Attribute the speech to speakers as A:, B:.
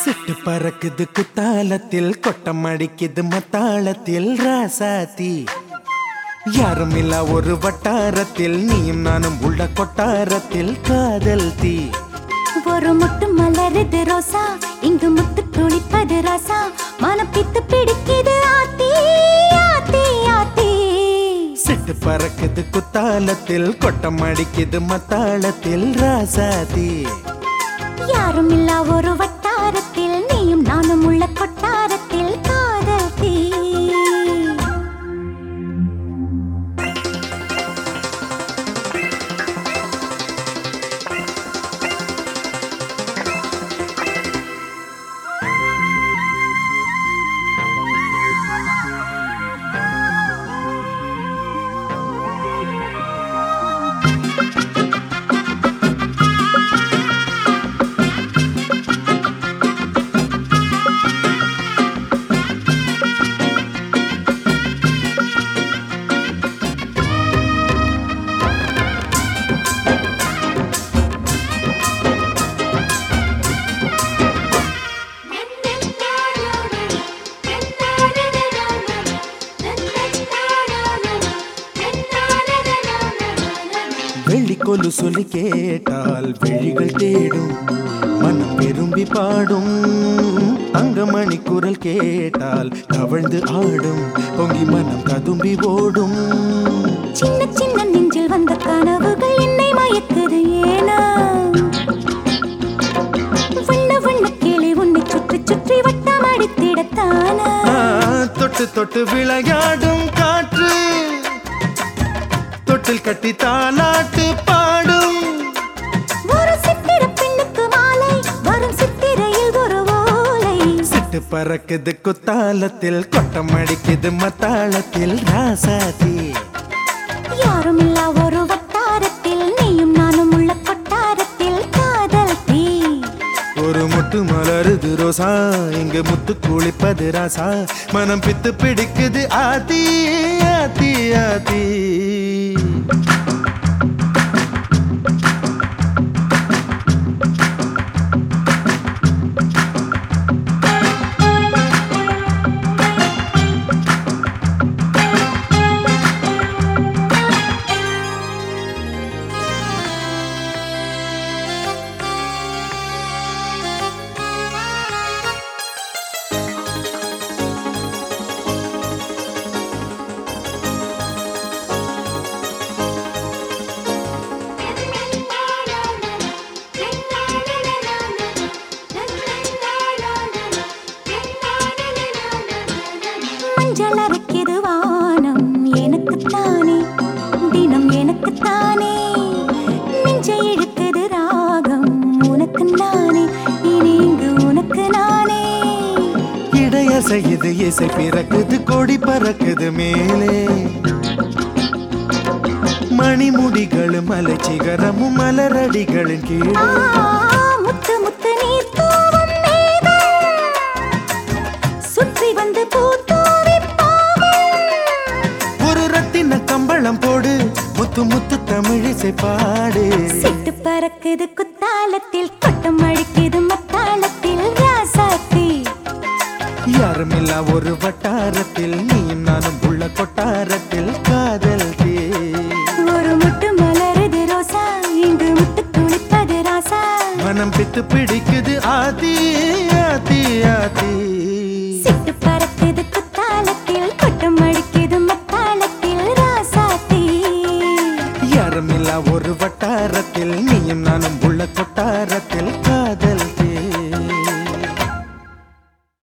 A: சிட்டு பறக்குது குத்தாலத்தில் கொட்டம் அடிக்குது மத்தாளத்தில் ராசாத்தி யாரும் இல்ல ஒரு வட்டாரத்தில் நீயும் நானும் உள்ள கொட்டாரத்தில் காதல் தீ
B: ஒரு முட்டு மலருது ரோசா இங்கு முத்து துளிப்பது ராசா மனப்பித்து பிடிக்குது ஆத்தி ஆத்தி ஆத்தி
A: சிட்டு பறக்குது குத்தாலத்தில் கொட்டம் அடிக்குது மத்தாளத்தில் ராசாத்தி
B: யாரும் இல்லா ஒரு வட்டாரத்தில் நீயும் நானும் உள்ள கொட்டாரத்தில் காதல் தீ
A: வெள்ளிக்கொலு சொல்லி கேட்டால் விழிகள் தேடும் மனம் விரும்பி பாடும் தங்கமணி குரல் கேட்டால் தவழ்ந்து ஆடும் பொங்கி மனம் கதும்பி ஓடும்
B: சின்ன சின்ன நெஞ்சில் வந்த கனவுகள் என்னை மயக்குது ஏனா வண்ண வண்ண கிளி உன்னை சுற்றி சுற்றி வட்டம் அடித்திடத்தானா
A: ஆ, தொட்டு தொட்டு விளையாடும் காற்று தொட்டில் கட்டி தாலாட்டு பாடும்
B: ஒரு சித்திர பெண்ணுக்கு மாலை வரும் சித்திரையில் ஒரு ஓலை
A: சிட்டு பறக்குது குத்தாலத்தில் கொட்டம் அடிக்குது மத்தாளத்தில் ராசாதி
B: யாரும் இல்லா ஒரு வட்டாரத்தில் நீயும் நானும் உள்ள கொட்டாரத்தில் காதல் தீ
A: ஒரு முட்டு மலருது ரோசா இங்கு முத்து குளிப்பது ராசா மனம் பித்து பிடிக்குது ஆதி ஆதி ஆதி
B: மஞ்சள் அரைக்குது வானம் எனக்குத்தானே தினம் எனக்குத்தானே நெஞ்சை இழுக்குது ராகம் உனக்கு நானே இனி இங்கு உனக்கு நானே
A: இடையசையுது இசை பிறக்குது கொடி பறக்குது மேலே மணிமுடிகளும் மலைச்சிகரமும் மலரடிகளின்
B: ஆ,
A: கீழே
B: முத்து முத்து நீர் தூவும் மேகம் சுற்றி வந்து பூத்தூவி
A: ஒரு ரத்தின கம்பளம் போடு முத்து முத்து தமிழிசை பாடு
B: சிட்டு பறக்குது குத்தாலத்தில் கொட்டம் அடிக்குது மத்தாளத்தில் ராசாத்தி
A: யாருமில்ல ஒரு வட்டாரத்தில் நீயும் நானும் உள்ள கொட்டாரத்தில் காதல் தே
B: ஒரு முட்டு மலருது ரோசா இங்கு முத்து குளிப்பது ராசா
A: மனம் பித்து பிடிக்குது ஆதி ஆதி ஆதி